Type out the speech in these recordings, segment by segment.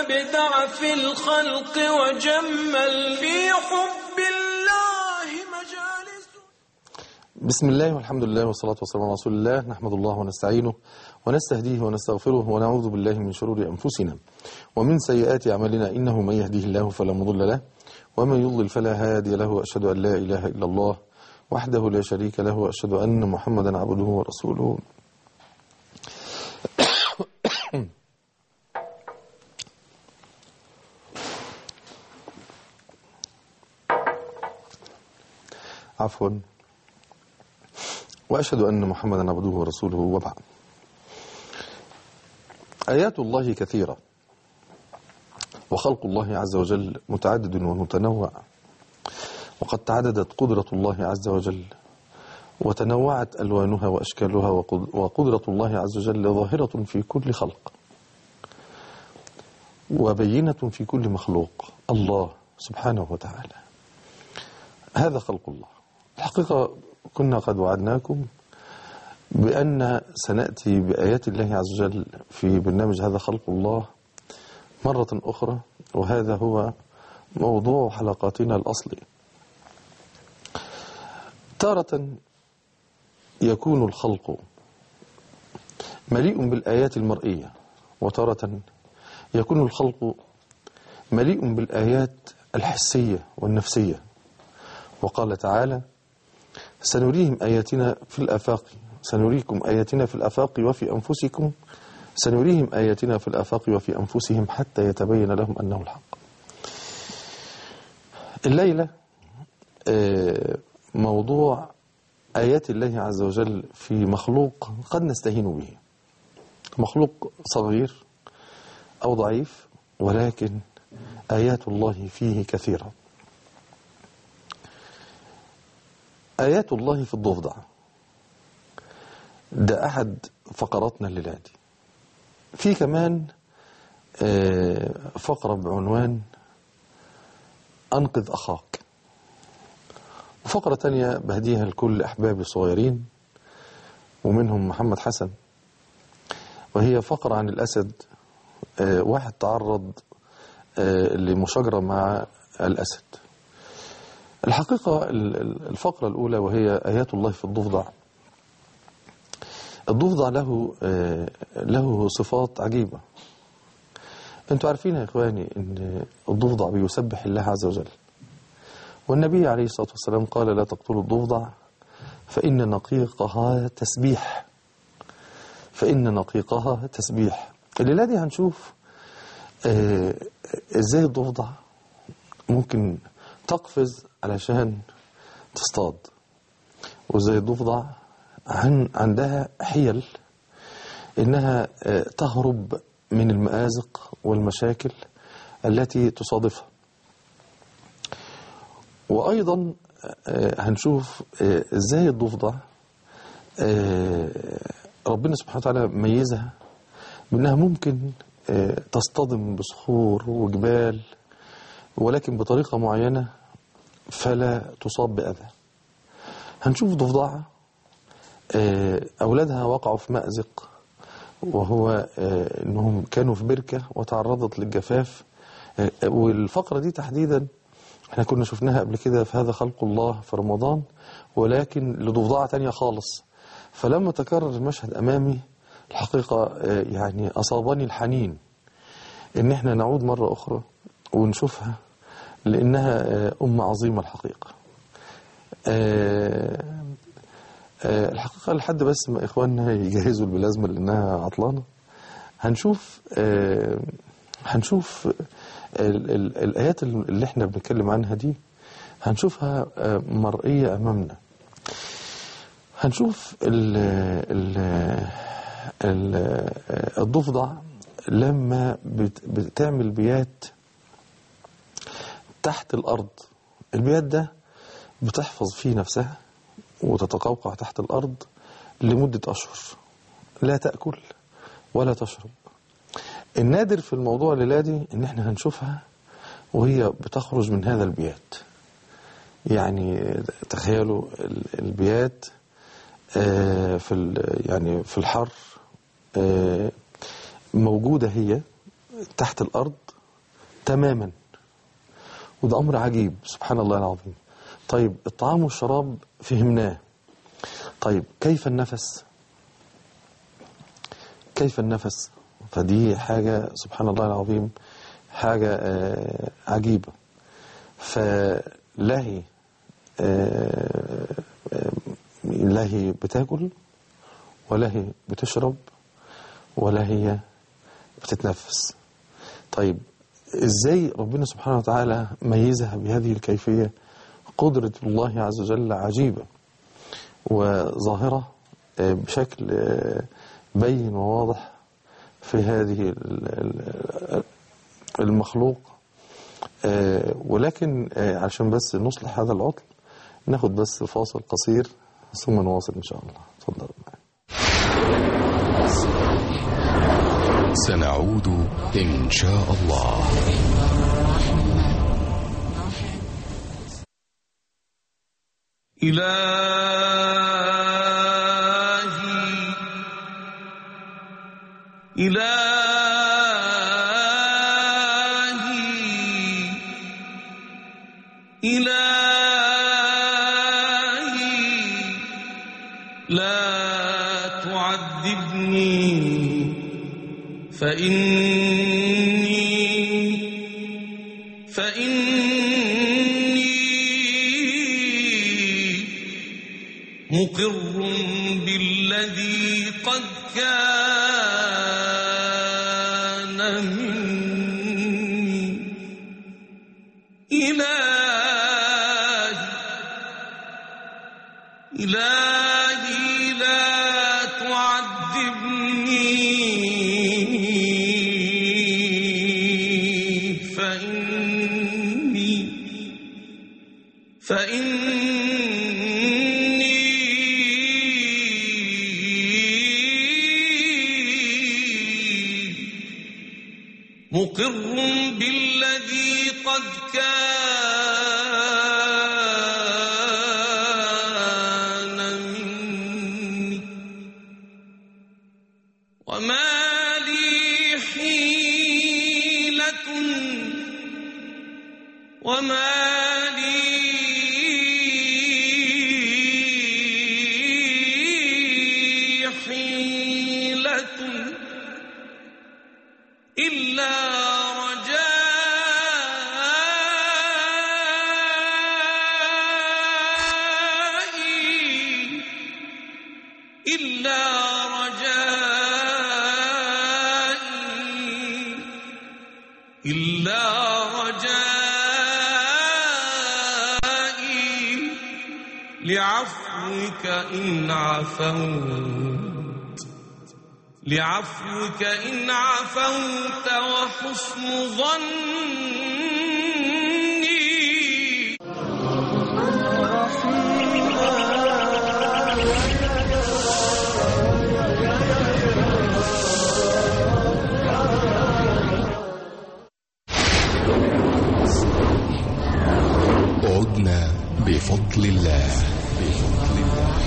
أبدع في الخلق وجمل في حب الله مجالس بسم الله والحمد لله والصلاة والسلام على رسول الله نحمد الله ونستعينه ونستهديه ونستغفره ونعوذ بالله من شرور أنفسنا ومن سيئات أعمالنا إنه من يهديه الله فلا مضل له ومن يضلل فلا هادي له وأشهد أن لا إله إلا الله وحده لا شريك له وأشهد أن محمدا عبده ورسوله عفوا وأشهد أن محمدا عبده ورسوله وبعد آيات الله كثيرة وخلق الله عز وجل متعدد ومتنوع وقد تعددت قدرة الله عز وجل وتنوعت ألوانها وأشكالها وقد- وقدرة الله عز وجل ظاهرة في كل خلق وبينة في كل مخلوق الله سبحانه وتعالى هذا خلق الله الحقيقة كنا قد وعدناكم بأن سنأتي بآيات الله عز وجل في برنامج هذا خلق الله مرة أخرى وهذا هو موضوع حلقاتنا الأصلي تارة يكون الخلق مليء بالآيات المرئية وتارة يكون الخلق مليء بالآيات الحسية والنفسية وقال تعالى سنريهم آياتنا في الآفاق سنريكم آياتنا في الآفاق وفي أنفسكم سنريهم آياتنا في الآفاق وفي أنفسهم حتى يتبين لهم أنه الحق الليلة آه، موضوع آيات الله عز وجل في مخلوق قد نستهين به مخلوق صغير أو ضعيف ولكن آيات الله فيه كثيرة آيات الله في الضفدع ده أحد فقراتنا الليلة دي في كمان آه، فقرة بعنوان أنقذ أخاك وفقرة تانية بهديها لكل أحبابي الصغيرين ومنهم محمد حسن وهي فقرة عن الأسد آه، واحد تعرض آه، لمشاجرة مع الأسد الحقيقة ال- ال- الفقرة الأولى وهي آيات الله في الضفدع الضفدع له آه، له صفات عجيبة انتوا عارفين يا إخواني أن الضفدع بيسبح الله عز وجل والنبي عليه الصلاة والسلام قال لا تقتلوا الضفدع فإن نقيقها تسبيح فإن نقيقها تسبيح الليلة دي هنشوف آه، ازاي الضفدع ممكن تقفز علشان تصطاد وزي الضفدع عن عندها حيل انها آه، تهرب من المآزق والمشاكل التي تصادفها وايضا آه، هنشوف آه، ازاي الضفدع آه، ربنا سبحانه وتعالى ميزها بانها ممكن آه، تصطدم بصخور وجبال ولكن بطريقة معينة فلا تصاب بأذى هنشوف ضفدعة آه، أولادها وقعوا في مأزق وهو آه، أنهم كانوا في بركة وتعرضت للجفاف آه، والفقرة دي تحديدا احنا كنا شفناها قبل كده في هذا خلق الله في رمضان ولكن لضفدعة تانية خالص فلما تكرر المشهد أمامي الحقيقة آه، يعني أصابني الحنين ان احنا نعود مرة اخرى ونشوفها لانها آه، ام عظيمة الحقيقة آه، آه، الحقيقة لحد بس ما اخواننا يجهزوا البلازمة لانها عطلانة هنشوف آه، هنشوف ال- ال- الايات اللي احنا بنتكلم عنها دي هنشوفها آه، مرئية امامنا هنشوف ال ال ال الضفدع لما بت- بتعمل بيات تحت الأرض البيات ده بتحفظ فيه نفسها وتتقوقع تحت الأرض لمدة أشهر لا تأكل ولا تشرب النادر في الموضوع الليلة دي إن احنا هنشوفها وهي بتخرج من هذا البيات يعني تخيلوا ال- البيات آه، في ال- يعني في الحر آه، موجودة هي تحت الأرض تماما وده أمر عجيب سبحان الله العظيم طيب الطعام والشراب فهمناه طيب كيف النفس كيف النفس فدي حاجة سبحان الله العظيم حاجة آه، عجيبة فلاهي آه، آه، لاهي بتاكل ولا هي بتشرب ولا هي بتتنفس طيب ازاي ربنا سبحانه وتعالى ميزها بهذه الكيفية قدرة الله عز وجل عجيبة وظاهرة آه، بشكل آه، بين وواضح في هذه ال- ال- المخلوق آه، ولكن آه، عشان بس نصلح هذا العطل ناخد بس فاصل قصير ثم نواصل إن شاء الله تفضل معي سنعود إن شاء الله إلهي إلهي إلهي لا تعذبني فإني فإني مقر بالذي قد كان مني إلهي إلهي لا تعذبني فإني فإني مقر بالذي قد كان مني وما لي حيلة وما لي حيلة إلا رجائي إلا رجائي إلا رجائي لعفوك إن عفوت لعفوك إن عفوت وحسن ظني عدنا بفضل الله بفضل الله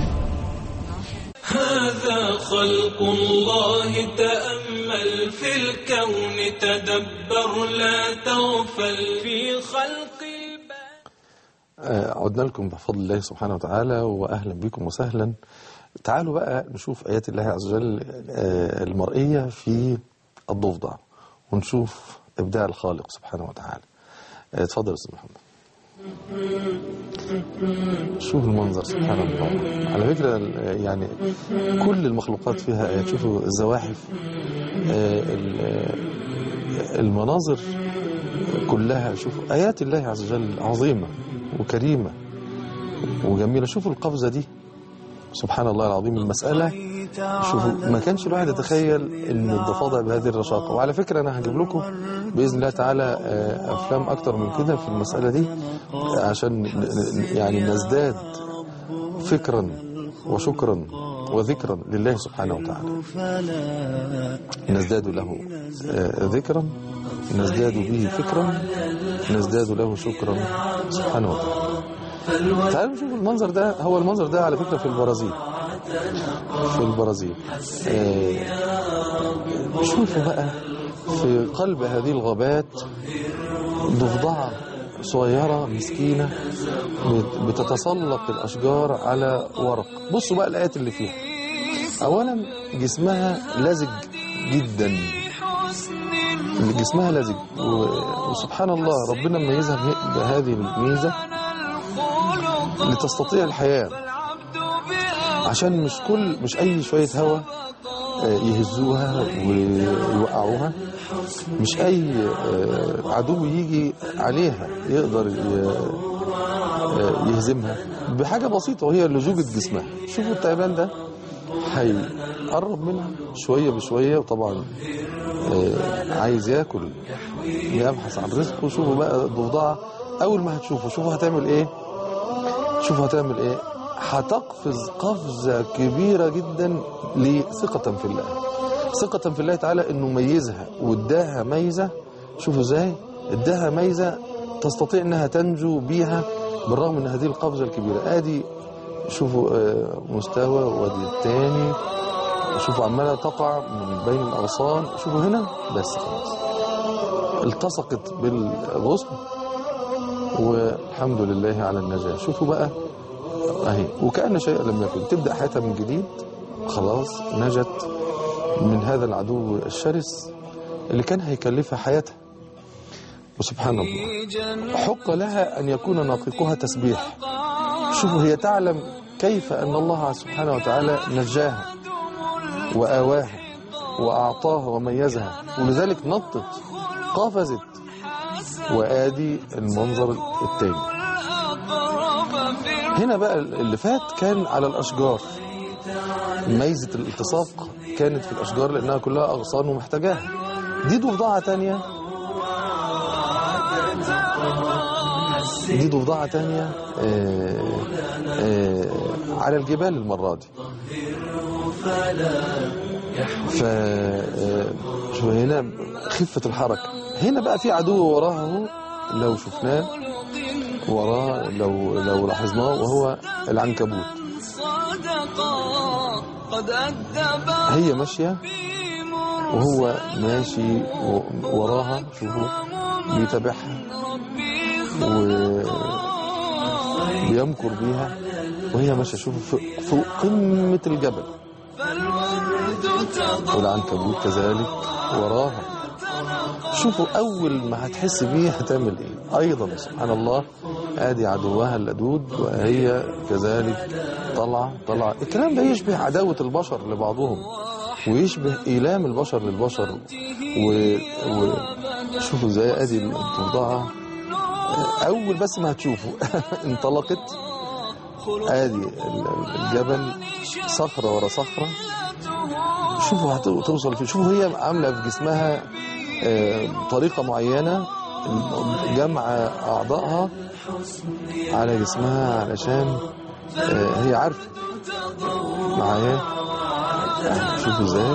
هذا خلق الله تأمل في الكون تدبر لا تغفل في خلق الباري آه، عدنا لكم بفضل الله سبحانه وتعالى وأهلا بكم وسهلا تعالوا بقى نشوف آيات الله عز وجل آه، المرئية في الضفدع ونشوف إبداع الخالق سبحانه وتعالى آه، اتفضل يا أستاذ محمد شوف المنظر سبحان الله على فكرة ال- يعني كل المخلوقات فيها آيات شوفوا الزواحف آه، ال- آه، المناظر كلها شوفوا آيات الله عز وجل عظيمة وكريمة وجميلة شوفوا القفزة دي سبحان الله العظيم المسألة شوفوا ما كانش الواحد يتخيل ان الضفادع بهذه الرشاقة وعلى فكرة انا هجيب لكم بإذن الله تعالى آه، افلام اكتر من كده في المسألة دي آه، عشان ن- ن- يعني نزداد فكرا وشكرا وذكرا لله سبحانه وتعالى نزداد له آه، ذكرا نزداد به فكرا نزداد له شكرا سبحانه وتعالى تعالوا نشوف المنظر ده هو المنظر ده على فكرة في البرازيل في البرازيل آه، شوفوا بقى في قلب هذه الغابات ضفدعة صغيرة مسكينة بت- بتتسلق الأشجار على ورق بصوا بقى الآيات اللي فيها أولا جسمها لزج جدا جسمها لزج و- وسبحان الله ربنا مميزها به- بهذه الميزة لتستطيع الحياة عشان مش كل مش أي شوية هواء آه، يهزوها ويوقعوها مش أي آه، عدو يجي عليها يقدر ي- آه، يهزمها بحاجة بسيطة وهي لزوجة جسمها شوفوا التعبان ده هيقرب منها شوية بشوية وطبعا آه، عايز ياكل يبحث عن رزقه شوفوا بقى الضفدعة أول ما هتشوفه شوفوا هتعمل إيه شوفوا هتعمل إيه هتقفز قفزة كبيرة جدا لثقة في الله ثقة في الله تعالى إنه ميزها واداها ميزة شوفوا إزاي اداها ميزة تستطيع إنها تنجو بيها بالرغم من هذه القفزة الكبيرة آدي شوفوا آه، مستوى وادي التاني شوفوا عمالة تقع من بين الأغصان شوفوا هنا بس خلاص التصقت بالغصن والحمد لله على النجاة شوفوا بقى اهي وكأن شيء لم يكن تبدأ حياتها من جديد خلاص نجت من هذا العدو الشرس اللي كان هيكلفها حياتها وسبحان الله حق لها أن يكون ناطقها تسبيح شوفوا هي تعلم كيف أن الله سبحانه وتعالى نجاها وآواها وأعطاها وميزها ولذلك نطت قفزت وآدي المنظر التاني هنا بقى اللي فات كان على الأشجار ميزة الالتصاق كانت في الأشجار لأنها كلها أغصان ومحتاجاها دي ضفدعة تانية دي ضفدعة تانية آه، آه، على الجبال المرة دي ف آه، شوف هنا خفة الحركة هنا بقى في عدو وراها اهو لو شفناه وراه لو لو لاحظناه وهو العنكبوت قد أدب هي ماشية وهو ماشي و- وراها شوفوا بيتابعها وبيمكر بيها وهي ماشية شوفوا فوق- فوق قمة الجبل والعنكبوت كذلك وراها شوفوا أول ما هتحس بيه هتعمل إيه أيضا سبحان الله آدي عدوها اللدود وهي كذلك طلع طلع الكلام ده يشبه عداوة البشر لبعضهم ويشبه إيلام البشر للبشر و... و... شوفوا ازاي ادي الضفدعة اول بس ما هتشوفوا انطلقت ادي ال- الجبل صخرة ورا صخرة شوفوا هتوصل فين شوفوا هي عاملة في جسمها آه، طريقة معينة جمع أعضائها على جسمها علشان آه، هي عارفة معايا آه، شوفوا ازاي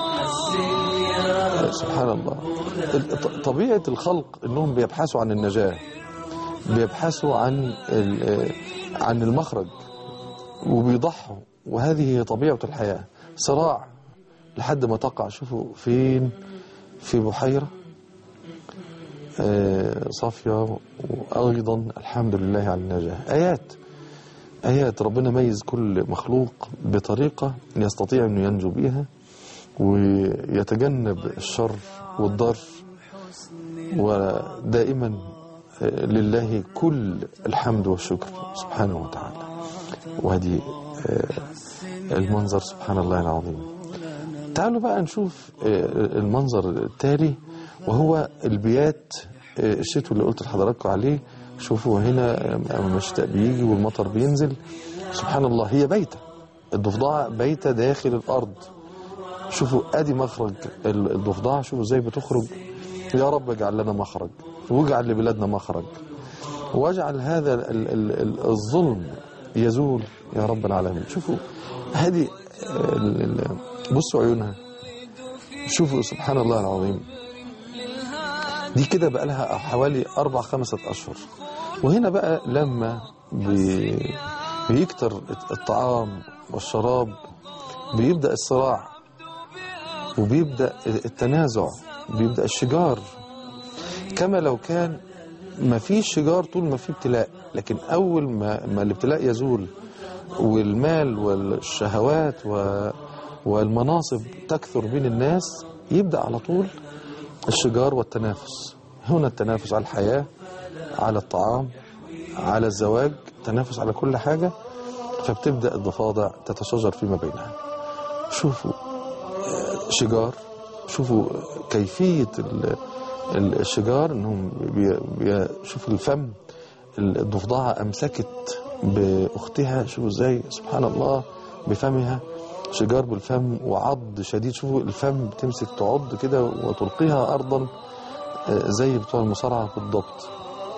آه، سبحان الله ط- طبيعة الخلق انهم بيبحثوا عن النجاة بيبحثوا عن ال- آه، عن المخرج وبيضحوا وهذه هي طبيعة الحياة صراع لحد ما تقع شوفوا فين في بحيرة آه، صافية وأيضا الحمد لله على النجاة آيات آيات ربنا ميز كل مخلوق بطريقة يستطيع أنه ينجو بيها ويتجنب الشر والضر ودائما آه، لله كل الحمد والشكر سبحانه وتعالى وهذه آه، المنظر سبحان الله العظيم تعالوا بقى نشوف آه، المنظر التالي وهو البيات آه، الشتوي اللي قلت لحضراتكم عليه شوفوا هنا أما الشتاء بيجي والمطر بينزل سبحان الله هي بيتة الضفدعة بيتة داخل الأرض شوفوا ادي مخرج ال- الضفدع شوفوا ازاي بتخرج يا رب اجعل لنا مخرج واجعل لبلادنا مخرج واجعل هذا ال- ال- ال- الظلم يزول يا رب العالمين شوفوا هذه ال- ال- بصوا عيونها شوفوا سبحان الله العظيم دي كده بقى لها حوالي أربع خمسة أشهر وهنا بقى لما بي بيكتر الطعام والشراب بيبدأ الصراع وبيبدأ التنازع بيبدأ الشجار كما لو كان ما فيش شجار طول ما في ابتلاء لكن أول ما, ما الابتلاء يزول والمال والشهوات و والمناصب تكثر بين الناس يبدأ على طول الشجار والتنافس هنا التنافس على الحياة على الطعام على الزواج تنافس على كل حاجة فبتبدأ الضفادع تتشجر فيما بينها شوفوا آه، شجار شوفوا كيفية ال- ال- الشجار انهم بي- بي- شوفوا الفم الضفدعة أمسكت بأختها شوفوا ازاي سبحان الله بفمها شجار بالفم وعض شديد شوفوا الفم بتمسك تعض كده وتلقيها أرضا آه، زي بتوع المصارعة بالضبط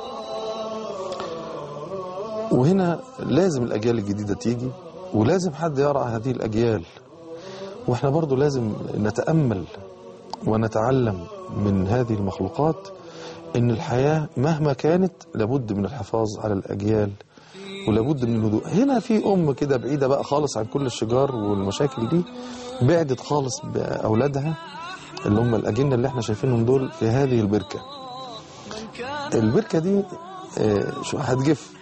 وهنا لازم الأجيال الجديدة تيجي ولازم حد يرعى هذه الأجيال واحنا برضو لازم نتأمل ونتعلم من هذه المخلوقات ان الحياة مهما كانت لابد من الحفاظ على الأجيال ولابد من الهدوء هنا في أم كده بعيدة بقى خالص عن كل الشجار والمشاكل دي بعدت خالص بأولادها اللي هم الأجنة اللي احنا شايفينهم دول في هذه البركة البركة دي آه، شو هتجف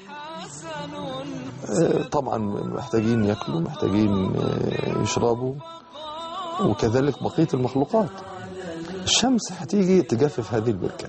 آه، طبعا محتاجين ياكلوا محتاجين آه، يشربوا وكذلك بقية المخلوقات الشمس هتيجي تجفف هذه البركة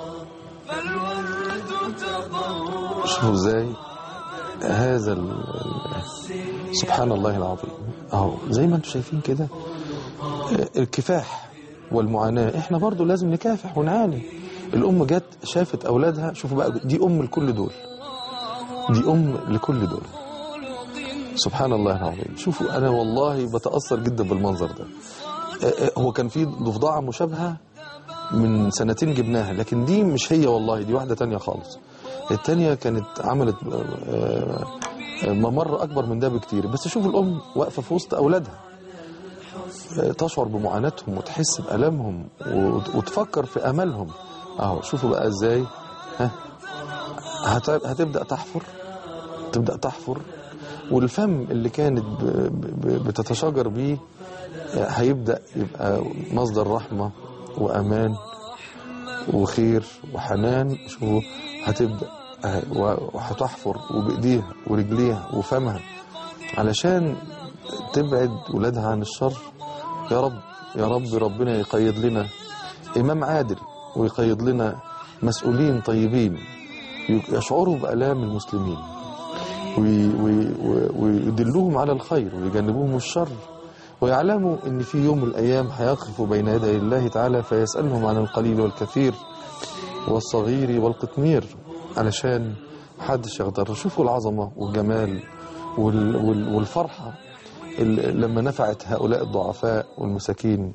شوفوا ازاي هذا ال... ال- سبحان الله العظيم اهو زي ما انتم شايفين كده آه، الكفاح والمعاناة احنا برضو لازم نكافح ونعاني الام جت شافت اولادها شوفوا بقى دي ام لكل دول دي ام لكل دول سبحان الله العظيم شوفوا انا والله بتاثر جدا بالمنظر ده آه، آه، هو كان في ضفدعه مشابهه من سنتين جبناها لكن دي مش هي والله دي واحده تانية خالص التانية كانت عملت آه، آه، ممر اكبر من ده بكتير بس شوفوا الام واقفه في وسط اولادها آه، تشعر بمعاناتهم وتحس بألمهم وت- وتفكر في أملهم أهو شوفوا بقى إزاي ها هت- هتبدأ تحفر تبدأ تحفر والفم اللي كانت ب- ب- بتتشاجر بيه آه، هيبدأ يبقى مصدر رحمة وأمان وخير وحنان شوفوا هتبدأ آه، و- وهتحفر وبإيديها ورجليها وفمها علشان تبعد ولادها عن الشر يا رب يا رب ربنا يقيد لنا إمام عادل ويقيد لنا مسؤولين طيبين يشعروا بآلام المسلمين وي- وي- وي- ويدلوهم على الخير ويجنبوهم الشر ويعلموا ان في يوم من الايام هيقفوا بين يدي الله تعالى فيسالهم عن القليل والكثير والصغير والقطمير علشان محدش يغتر شوفوا العظمه والجمال وال- وال- والفرحه ال- لما نفعت هؤلاء الضعفاء والمساكين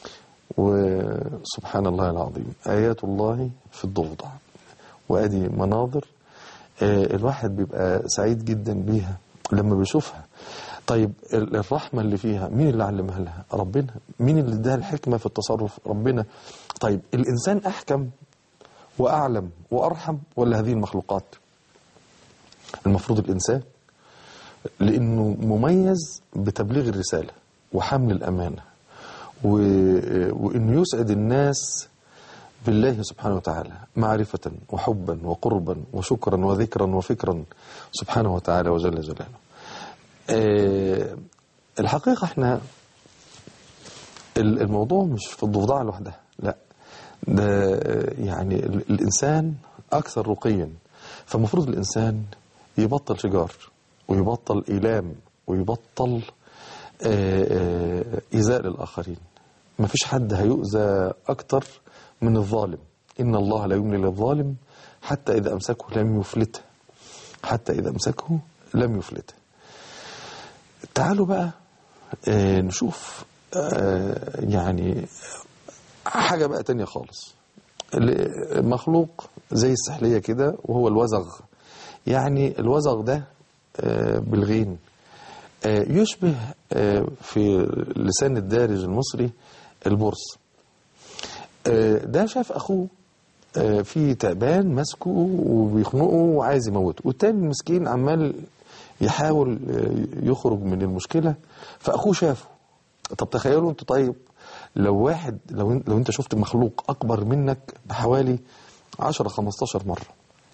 وسبحان الله العظيم آيات الله في الضفدع وأدي مناظر آه، الواحد بيبقى سعيد جدا بيها لما بيشوفها طيب ال- الرحمة اللي فيها مين اللي علمها لها ربنا مين اللي اداها الحكمة في التصرف ربنا طيب الإنسان أحكم وأعلم وأرحم ولا هذه المخلوقات المفروض الإنسان لأنه مميز بتبليغ الرسالة وحمل الأمانة و... وإنه يسعد الناس بالله سبحانه وتعالى معرفة وحبا وقربا وشكرا وذكرا وفكرا سبحانه وتعالى وجل جلاله آه، الحقيقة احنا ال- الموضوع مش في الضفدعة لوحدها لا ده آه، يعني ال- الإنسان أكثر رقيا فالمفروض الإنسان يبطل شجار ويبطل إيلام ويبطل آه، آه، إيذاء للآخرين ما فيش حد هيؤذى أكتر من الظالم إن الله لا يملي للظالم حتى إذا أمسكه لم يفلته حتى إذا أمسكه لم يفلته تعالوا بقى آه، نشوف آه، يعني حاجة بقى تانية خالص ال- مخلوق زي السحلية كده وهو الوزغ يعني الوزغ ده آه، بالغين آه، يشبه آه، في لسان الدارج المصري البرص آه، ده شاف أخوه آه، في تعبان ماسكه وبيخنقه وعايز يموته والتاني المسكين عمال يحاول آه، يخرج من المشكلة فأخوه شافه طب تخيلوا انتوا طيب لو واحد لو انت لو انت شفت مخلوق اكبر منك بحوالي 10 15 مره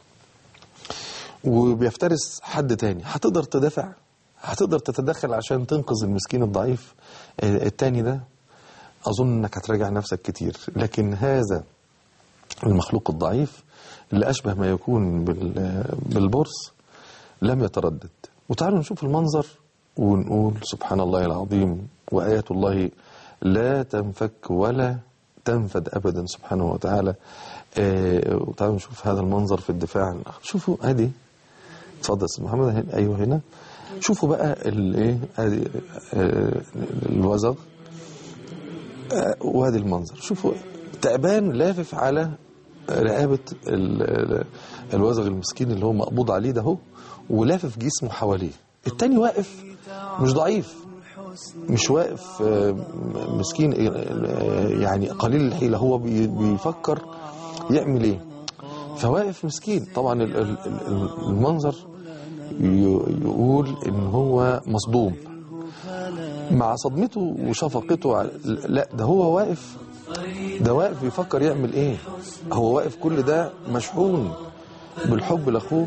وبيفترس حد تاني هتقدر تدافع هتقدر تتدخل عشان تنقذ المسكين الضعيف آه، التاني ده اظن انك هتراجع نفسك كتير لكن هذا المخلوق الضعيف اللي اشبه ما يكون بال- بالبرص لم يتردد وتعالوا نشوف المنظر ونقول سبحان الله العظيم وآيات الله لا تنفك ولا تنفد أبدا سبحانه وتعالى آه، وتعالوا نشوف هذا المنظر في الدفاع عن الآخر شوفوا ادي اتفضل يا أستاذ محمد هنا- ايوه هنا شوفوا بقى الايه ادي آه، الوزغ آه، وادي المنظر شوفوا تعبان لافف على رقابة ال- ال- الوزغ المسكين اللي هو مقبوض عليه ده هو ولافف جسمه حواليه التاني واقف مش ضعيف مش واقف آه، م- مسكين آه، يعني قليل الحيلة هو بي- بيفكر يعمل ايه فواقف مسكين طبعا ال- ال- ال- المنظر ي- يقول ان هو مصدوم مع صدمته وشفقته على- لا ده هو واقف ده واقف بيفكر يعمل ايه هو واقف كل ده مشحون بالحب لاخوه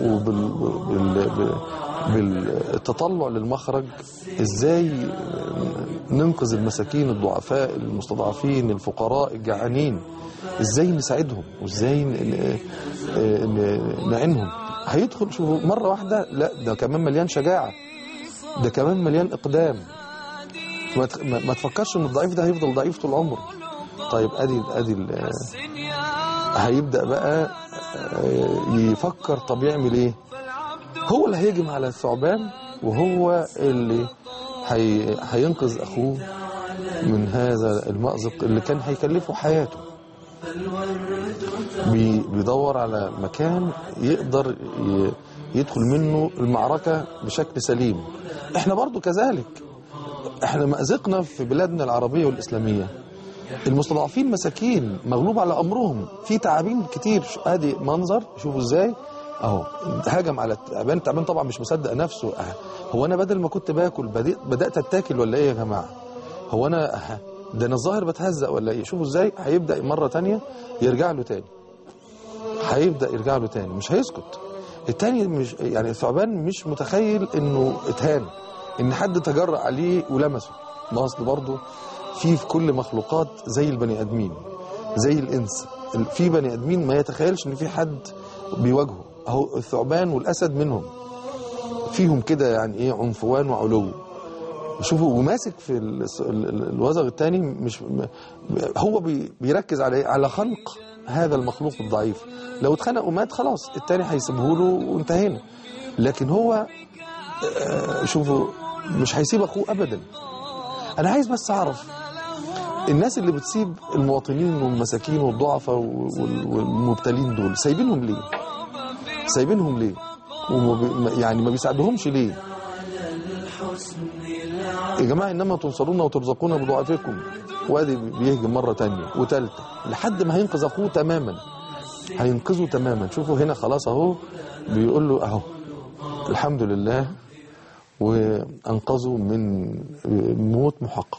وبالتطلع للمخرج ازاي ننقذ المساكين الضعفاء المستضعفين الفقراء الجعانين ازاي نساعدهم وازاي ن- ن- نعينهم هيدخل شوفوا مره واحده لا ده كمان مليان شجاعه ده كمان مليان اقدام ما تخ- ما ما تفكرش ان الضعيف ده هيفضل ضعيف طول عمره طيب ادي ادي ال- هيبدا بقى آه، يفكر طب يعمل ايه هو اللي هيهجم على الثعبان وهو اللي هي هينقذ اخوه من هذا المأزق اللي كان هيكلفه حياته بي- بيدور على مكان يقدر ي- يدخل منه المعركة بشكل سليم احنا برضو كذلك احنا مأزقنا في بلادنا العربية والإسلامية المستضعفين مساكين مغلوب على أمرهم في تعابين كتير شو- ادي منظر شوفوا ازاي اهو هاجم على التعبان التعبان طبعا مش مصدق نفسه اه. هو انا بدل ما كنت باكل بدأت, بدأت اتاكل ولا ايه يا جماعة هو انا اه. ده انا الظاهر بتهزق ولا ايه شوفوا ازاي هيبدأ مرة تانية يرجع له تاني هيبدأ يرجع له تاني مش هيسكت التاني مش يعني الثعبان مش متخيل انه اتهان ان حد تجرأ عليه ولمسه ما اصل برضه في في كل مخلوقات زي البني ادمين زي الانس ال- في بني ادمين ما يتخيلش ان في حد بيواجهه اهو الثعبان والاسد منهم فيهم كده يعني ايه عنفوان وعلو شوفوا وماسك في ال- ال- ال- الوزغ الثاني مش م- هو بي- بيركز على إيه؟ على خلق هذا المخلوق الضعيف لو اتخنق ومات خلاص الثاني هيسيبه له وانتهينا لكن هو آه، شوفوا مش هيسيب اخوه ابدا انا عايز بس اعرف الناس اللي بتسيب المواطنين والمساكين والضعفاء وال- والمبتلين دول سايبينهم ليه سايبينهم ليه وما بي- ما- يعني ما بيساعدوهمش ليه يا جماعة إنما تنصرون وترزقون بضعفكم وادي بيهجم مرة تانية وتالتة لحد ما هينقذ أخوه تماما هينقذه تماما شوفوا هنا خلاص أهو بيقول له أهو الحمد لله وأنقذه من موت محقق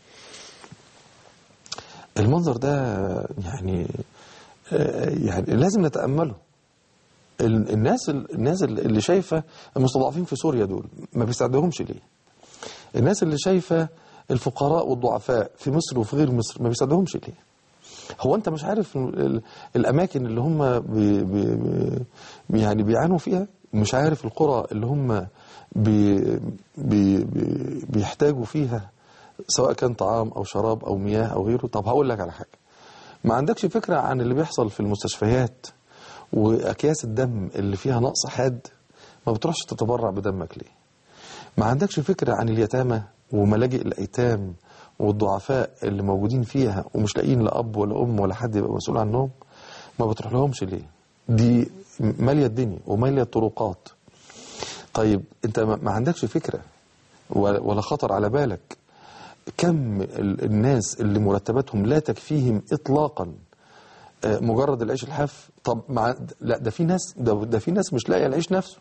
المنظر ده يعني يعني لازم نتأمله ال- الناس الناس اللي شايفة المستضعفين في سوريا دول ما بيساعدوهمش ليه الناس اللي شايفة الفقراء والضعفاء في مصر وفي غير مصر ما بيساعدوهمش ليه هو انت مش عارف ال- ال- الاماكن اللي هم بي بي بي يعني بيعانوا فيها مش عارف القرى اللي هم بي بي بي بيحتاجوا فيها سواء كان طعام او شراب او مياه او غيره طب هقول لك على حاجه ما عندكش فكره عن اللي بيحصل في المستشفيات واكياس الدم اللي فيها نقص حاد ما بتروحش تتبرع بدمك ليه ما عندكش فكرة عن اليتامى وملاجئ الأيتام والضعفاء اللي موجودين فيها ومش لاقيين لا أب ولا أم ولا حد يبقى مسؤول عنهم ما بتروح لهمش ليه دي مالية الدنيا ومالية الطرقات طيب انت ما ما عندكش فكرة ولا ولا خطر على بالك كم ال- الناس اللي مرتباتهم لا تكفيهم إطلاقا آه، مجرد العيش الحاف طب مع لا ده في ناس ده, ده في ناس مش لاقيه العيش نفسه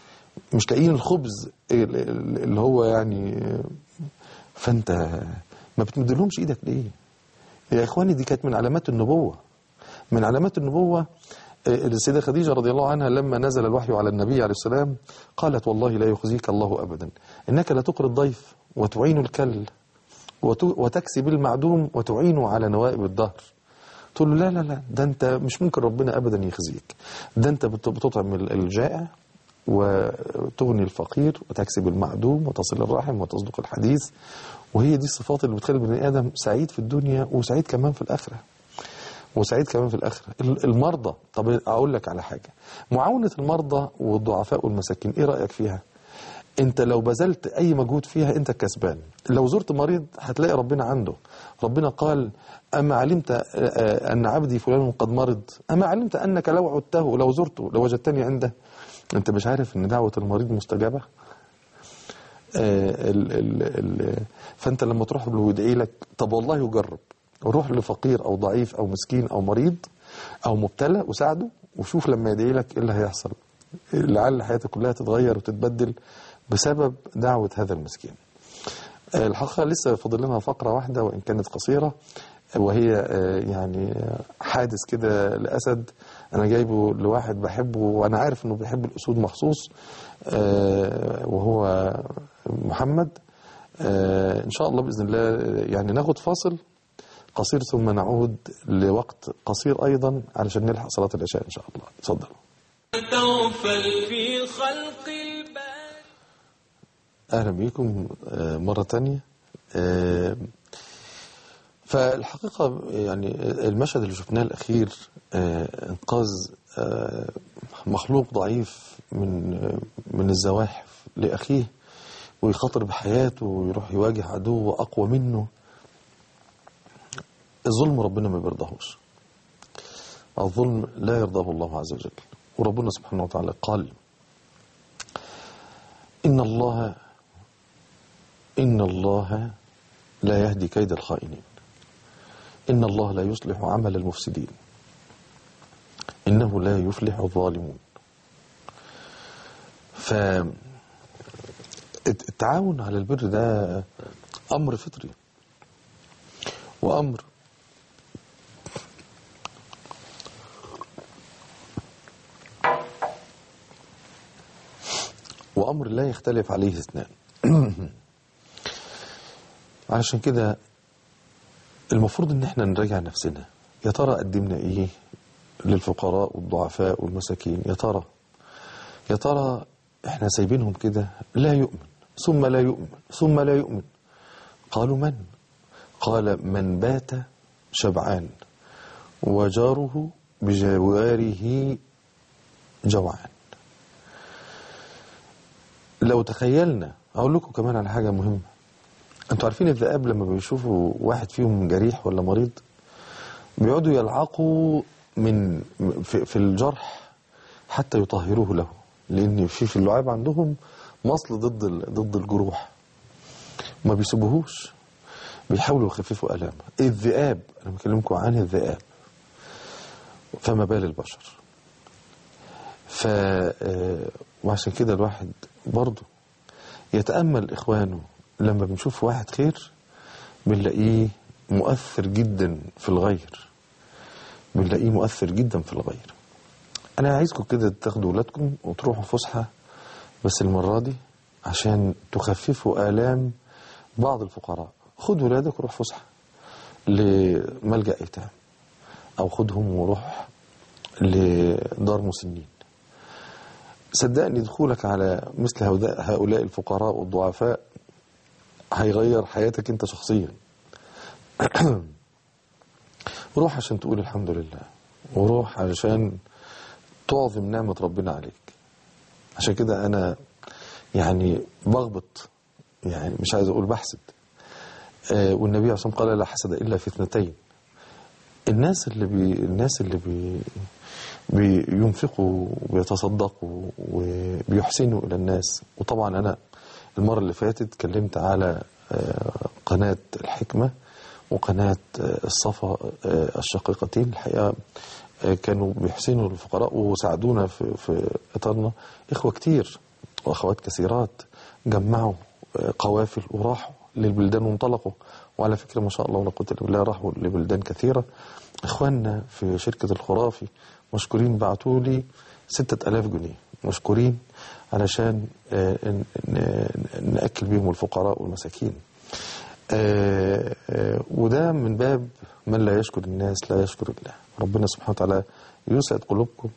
مش لاقيين الخبز ال- ال- اللي هو يعني فانت ما بتمدلهمش ايدك ليه يا اخواني دي كانت من علامات النبوة من علامات النبوة آه، السيدة خديجة رضي الله عنها لما نزل الوحي على النبي عليه السلام قالت والله لا يخزيك الله أبدا إنك لتقري الضيف وتعين الكل وت- وتكسب المعدوم وتعين على نوائب الدهر تقول له لا لا لا ده انت مش ممكن ربنا ابدا يخزيك ده انت بت- بتطعم ال- الجائع وتغني الفقير وتكسب المعدوم وتصل الرحم وتصدق الحديث وهي دي الصفات اللي بتخلي البني ادم سعيد في الدنيا وسعيد كمان في الاخره وسعيد كمان في الاخره ال- المرضى طب اقول لك على حاجه معاونه المرضى والضعفاء والمساكين ايه رايك فيها انت لو بذلت اي مجهود فيها انت الكسبان لو زرت مريض هتلاقي ربنا عنده ربنا قال اما علمت آه، آه، ان عبدي فلان قد مرض اما علمت انك لو عدته لو زرته لو وجدتني عنده انت مش عارف ان دعوه المريض مستجابه آه، ال ال ال فانت لما تروح له ويدعي لك طب والله يجرب روح لفقير او ضعيف او مسكين او مريض او مبتلى وساعده وشوف لما يدعي لك ايه اللي هيحصل لعل حياتك كلها تتغير وتتبدل بسبب دعوه هذا المسكين آه، الحقيقه لسه فاضل لنا فقره واحده وان كانت قصيره وهي آه، يعني آه، حادث كده لاسد انا جايبه لواحد بحبه وانا عارف انه بيحب الاسود مخصوص آه، وهو محمد آه، ان شاء الله باذن الله آه، يعني ناخد فاصل قصير ثم نعود لوقت قصير ايضا علشان نلحق صلاه العشاء ان شاء الله اتفضل تغفل في خلق الباري اهلا بكم آه، مره تانية آه، فالحقيقه يعني المشهد اللي شفناه الاخير آه، انقاذ آه، مخلوق ضعيف من آه، من الزواحف لاخيه ويخاطر بحياته ويروح يواجه عدو اقوى منه الظلم ربنا ما بيرضاهوش الظلم لا يرضاه الله عز وجل وربنا سبحانه وتعالى قال إن الله إن الله لا يهدي كيد الخائنين إن الله لا يصلح عمل المفسدين إنه لا يفلح الظالمون ف التعاون على البر ده أمر فطري وأمر وأمر لا يختلف عليه اثنان علشان كده المفروض ان احنا نراجع نفسنا يا ترى قدمنا ايه للفقراء والضعفاء والمساكين يا ترى يا ترى احنا سايبينهم كده لا يؤمن ثم لا يؤمن ثم لا يؤمن قالوا من قال من بات شبعان وجاره بجواره جوعان لو تخيلنا اقول لكم كمان على حاجه مهمه انتوا عارفين الذئاب لما بيشوفوا واحد فيهم جريح ولا مريض بيقعدوا يلعقوا من في, في الجرح حتى يطهروه له لان في في اللعاب عندهم مصل ضد ال- ضد الجروح ما بيسيبوهوش بيحاولوا يخففوا الامه الذئاب انا بكلمكم عن الذئاب فما بال البشر ف آه، وعشان كده الواحد برضه يتأمل إخوانه لما بنشوف واحد خير بنلاقيه مؤثر جدا في الغير بنلاقيه مؤثر جدا في الغير أنا عايزكم كده تاخدوا ولادكم وتروحوا فسحة بس المرة دي عشان تخففوا آلام بعض الفقراء خد ولادك وروح فسحة لملجأ أيتام أو خدهم وروح لدار مسنين صدقني دخولك على مثل هؤلاء هؤلاء الفقراء والضعفاء هيغير حياتك انت شخصيا روح عشان تقول الحمد لله وروح علشان تعظم نعمة ربنا عليك عشان كده انا يعني بغبط يعني مش عايز اقول بحسد آه والنبي عليه الصلاه والسلام قال لا حسد الا في اثنتين الناس اللي بي الناس اللي بي بينفقوا ويتصدقوا وبيحسنوا إلى الناس وطبعا أنا المرة اللي فاتت اتكلمت على آه، قناة الحكمة وقناة آه، الصفا آه، الشقيقتين الحقيقة آه، كانوا بيحسنوا للفقراء وساعدونا في, في إطارنا إخوة كتير وأخوات كثيرات جمعوا آه، قوافل وراحوا للبلدان وانطلقوا وعلى فكرة ما شاء الله ولا قوة إلا بالله راحوا لبلدان كثيرة إخواننا في شركة الخرافي مشكورين بعتوا لي ستة ألاف جنيه مشكورين علشان آه، ن- ن- نأكل بيهم الفقراء والمساكين آه، آه، وده من باب من لا يشكر الناس لا يشكر الله ربنا سبحانه وتعالى يسعد قلوبكم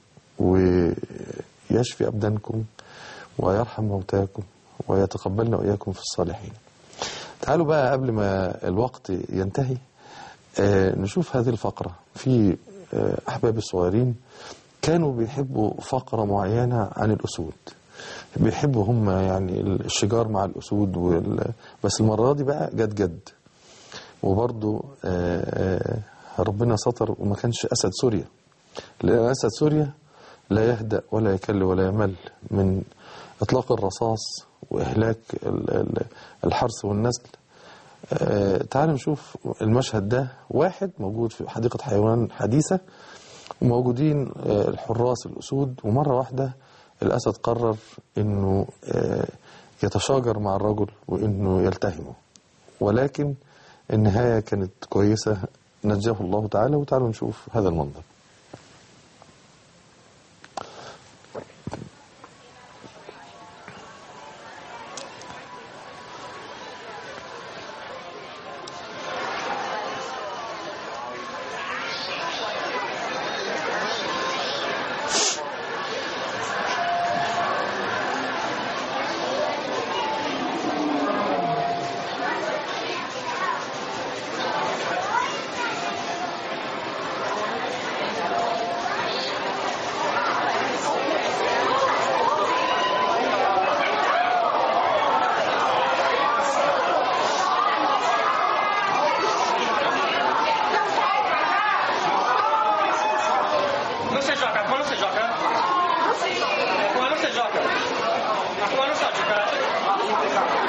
ويشفي أبدانكم ويرحم موتاكم ويتقبلنا وإياكم في الصالحين تعالوا بقى قبل ما الوقت ينتهي آه، نشوف هذه الفقرة في آه، أحبابي الصغيرين كانوا بيحبوا فقرة معينة عن الأسود بيحبوا هم يعني الشجار مع الأسود وال... بس المرة دي بقى جد جد وبرضو آه، آه، ربنا ستر وما كانش أسد سوريا لأن أسد سوريا لا يهدأ ولا يكل ولا يمل من إطلاق الرصاص وإهلاك ال- ال- الحرث والنسل آه، تعالوا نشوف المشهد ده واحد موجود في حديقة حيوان حديثة وموجودين آه، الحراس الأسود ومرة واحدة الأسد قرر أنه آه، يتشاجر مع الرجل وأنه يلتهمه ولكن النهاية كانت كويسة نجاه الله تعالى وتعالوا نشوف هذا المنظر Não se joga, quando se joga? Quando se joga? Quando se joga?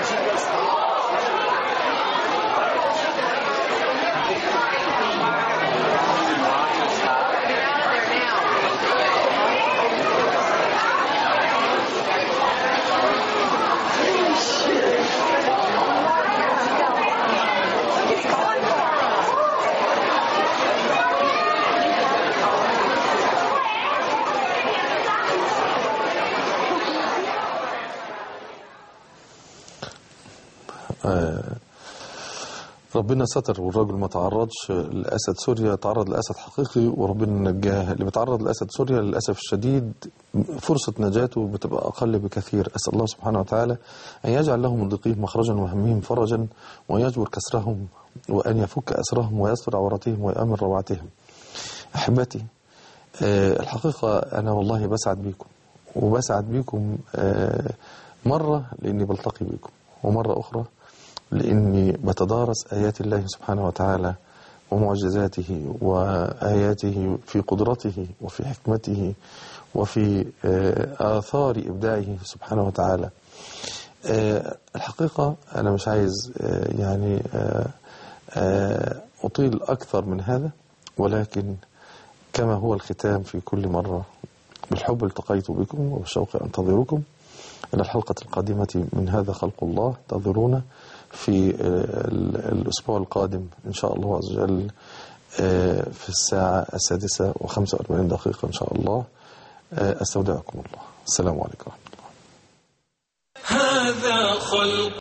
ربنا ستر والراجل ما تعرضش لأسد سوريا تعرض لأسد حقيقي وربنا نجاه اللي بيتعرض لأسد سوريا للأسف الشديد فرصة نجاته بتبقى أقل بكثير أسأل الله سبحانه وتعالى أن يجعل لهم من ضيقهم مخرجا وهمهم فرجا وأن يجبر كسرهم وأن يفك أسرهم ويستر عوراتهم ويأمن روعتهم أحبتي آه، الحقيقة أنا والله بسعد بيكم وبسعد بيكم آه، مرة لأني بلتقي بيكم ومرة أخرى لأني بتدارس آيات الله سبحانه وتعالى ومعجزاته وآياته في قدرته وفي حكمته وفي آه، آثار إبداعه سبحانه وتعالى آه، الحقيقة أنا مش عايز آه، يعني آه، آه، أطيل أكثر من هذا ولكن كما هو الختام في كل مرة بالحب التقيت بكم وبالشوق أنتظركم إلى الحلقة القادمة من هذا خلق الله انتظرونا في آه، ال- الأسبوع القادم إن شاء الله عز وجل آه، في الساعة السادسة وخمسة وأربعين دقيقة إن شاء الله آه، أستودعكم الله السلام عليكم ورحمة الله هذا خلق